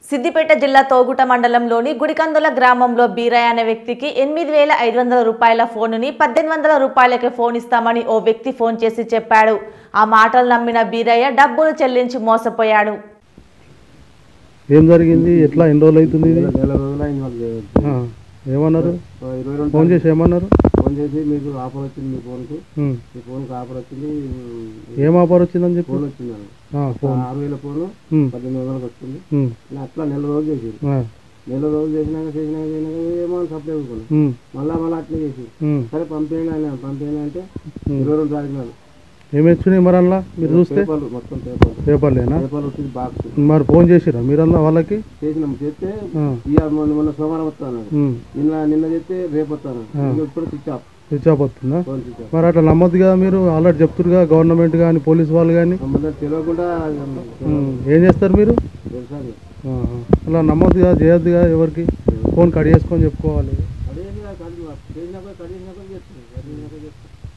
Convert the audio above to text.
సిద్దిపేట జిల్లా తోగుట మండలంలోని గుడికందుల గ్రామంలో బీరయ్య అనే వ్యక్తికి ఎనిమిది వేల ఐదు వందల రూపాయల ఫోనుని పద్దెనిమిది వందల రూపాయలకే ఫోన్ ఇస్తామని ఓ వ్యక్తి ఫోన్ చేసి చెప్పాడు ఆ మాటలు నమ్మిన బీరయ్య డబ్బులు చెల్లించి మోసపోయాడు ఏం జరిగింది ఎట్లా ఎన్ని రోజులు అవుతుంది ఇది నెల రోజులు అయింది మాకు చేయబట్టి. ఆ, ఏమన్నారు ఓ ఇరవై రెండు ఫోన్ చేసి ఏమన్నారు ఫోన్ చేసి మీకు ఆఫర్ వచ్చింది మీ ఫోన్కి ఉమ్. మీ ఫోన్కి ఆఫర్ వచ్చింది ఏం ఆఫర్ వచ్చిందని చెప్పి ఫోన్ వచ్చింది అని. ఆ, ఫోన్ ఆరు వేల ఫోను ఉమ్, పద్దెనిమిది వందలకు వచ్చింది ఉమ్, నేను అట్లా నెల రోజులు చేసి ఆ, నెల రోజులు చేసినాక చేసినాక చేసినాక ఏమో అని సప్లై అనుకున్నాను ఉమ్, మళ్ళా మళ్ళీ అట్లే చేసి ఉమ్, సరే పంపేయండి అని పంపేయండి అంటే ఉమ్. ఇరవై రెండు తారీఖు నాడు ఏమి వచ్చినాయి మరి అందులో మీరు చూస్తే పేపర్లు మొత్తం పేపర్లు పేపర్లేనా పేపర్లు వచ్చింది బాక్స్ మరి ఫోన్ చేసిరా మీరన్నా వాళ్ళకి చేసినాం చేస్తే ఆ, ఇవాళ మొన్న మొన్న సోమవారం వస్తాను ఉమ్, నిన్న నిన్న చెప్తే రేపు వస్తాను ఇప్పుడు స్విచ్ ఆఫ్ స్విచ్ ఆఫ్ వస్తుందా ఫోన్ స్విచ్ ఆఫ్ మరి అట్లా నమ్మద్దు కదా మీరు ఆల్రెడీ చెప్తురుగా గవర్నమెంట్ కానీ పోలీస్ వాళ్ళు కానీ మమ్మల్ని తెలియకుండా ఉమ్, ఏం చేస్తారు మీరు తెలుసా ఆహా. అలా నమ్మద్దు కదా చేయొద్దు కదా ఎవరికి ఫోన్ కట్ చేసుకొని చెప్పుకోవాలి అదే కట్ చేసినప్పుడు కట్ చేసినప్పుడు చేస్తుంది కట్ చేసినప్పుడు చేస్తుంది